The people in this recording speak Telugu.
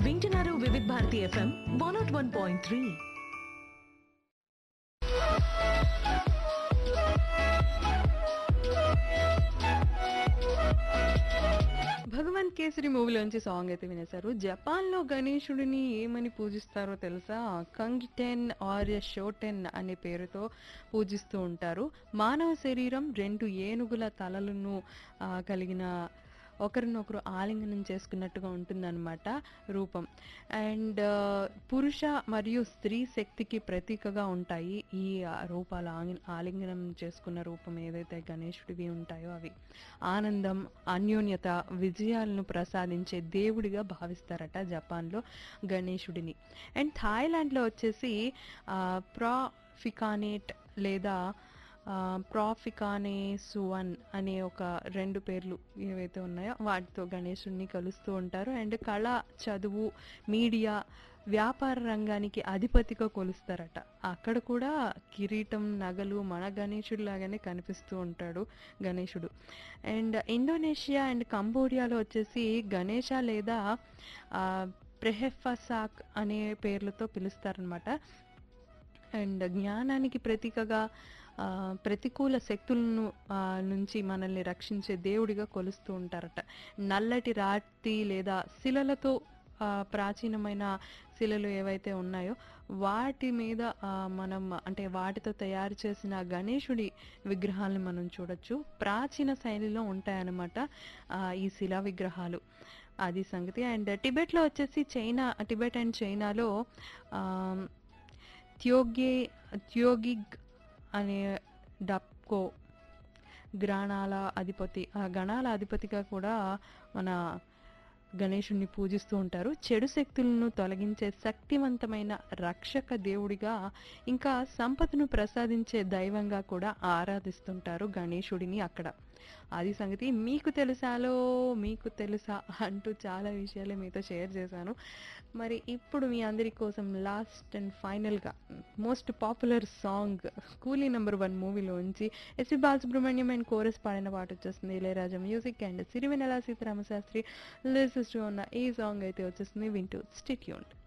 వింటున్నారు Vividh Bharati FM one nought one point three Bhagavanth Kesari మూవీలోంచి సాంగ్ అయితే వినేశారు జపాన్ లో గణేశుడిని ఏమని పూజిస్తారో తెలుసా కంగిటెన్ ఆర్ షోటెన్ అనే పేరుతో పూజిస్తూ ఉంటారు మానవ శరీరం రెండు ఏనుగుల తలలను ఆ, కలిగిన ఒకరినొకరు ఆలింగనం చేసుకున్నట్టుగా ఉంటుందన్నమాట రూపం అండ్ పురుష మరియు స్త్రీ శక్తికి ప్రతీకగా ఉంటాయి ఈ ఆ, రూపాలు ఆంగి- ఆలింగనం చేసుకున్న రూపం ఏదైతే గణేశుడివి ఉంటాయో అవి ఆనందం అన్యోన్యత విజయాలను ప్రసాదించే దేవుడిగా భావిస్తారట జపాన్లో గణేశుడిని అండ్ థాయిలాండ్లో వచ్చేసి ప్రాఫికానేట్ లేదా ప్రాఫికానే సువన్ అనే ఒక రెండు పేర్లు ఏవైతే ఉన్నాయో వాటితో గణేశుడిని కలుస్తూ ఉంటారు అండ్ కళ చదువు మీడియా వ్యాపార రంగానికి అధిపతిగా కొలుస్తారట అక్కడ కూడా కిరీటం నగలు మన గణేశుడు లాగానే కనిపిస్తూ ఉంటాడు గణేశుడు అండ్ ఇండోనేషియా అండ్ కంబోడియాలో వచ్చేసి గణేష లేదా ప్రెహెఫసాక్ అనే పేర్లతో పిలుస్తారనమాట అండ్ జ్ఞానానికి ప్రతీకగా ఆ, ప్రతికూల శక్తులను ఆ, నుంచి మనల్ని రక్షించే దేవుడిగా కొలుస్తూ ఉంటారట నల్లటి రాతి లేదా శిలలతో ఆ, ప్రాచీనమైన శిలలు ఏవైతే ఉన్నాయో వాటి మీద ఆ, మనం అంటే వాటితో తయారు చేసిన గణేశుడి విగ్రహాలను మనం చూడొచ్చు ప్రాచీన శైలిలో ఉంటాయన్నమాట ఆ, ఈ శిలా విగ్రహాలు అది సంగతి అండ్ టిబెట్లో వచ్చేసి చైనా టిబెట్ అండ్ చైనాలో ఆ, త్యోగే త్యోగిగ్ అనే డప్కో గ్రాణాల అధిపతి ఆ గణాల అధిపతిగా కూడా మన గణేశుణ్ణి పూజిస్తూ ఉంటారు చెడు శక్తులను తొలగించే శక్తివంతమైన రక్షక దేవుడిగా ఇంకా సంపదను ప్రసాదించే దైవంగా కూడా ఆరాధిస్తుంటారు గణేశుడిని అక్కడ అది సంగతి మీకు తెలుసాలో మీకు తెలుసా అంటూ చాలా విషయాలు మీతో షేర్ చేశాను మరి ఇప్పుడు మీ అందరి కోసం లాస్ట్ అండ్ ఫైనల్గా most popular song Coolie number one మూవీలోంచి ఎస్వి బాలసుబ్రహ్మణ్యం అండ్ కోరస్ పాడిన పాట వచ్చేస్తుంది Ilaiyaraaja music and Sirivennela Seetharama Sastry lyricist ఉన్న ఈ సాంగ్ అయితే వచ్చేస్తుంది వింటూ స్టిట్యూన్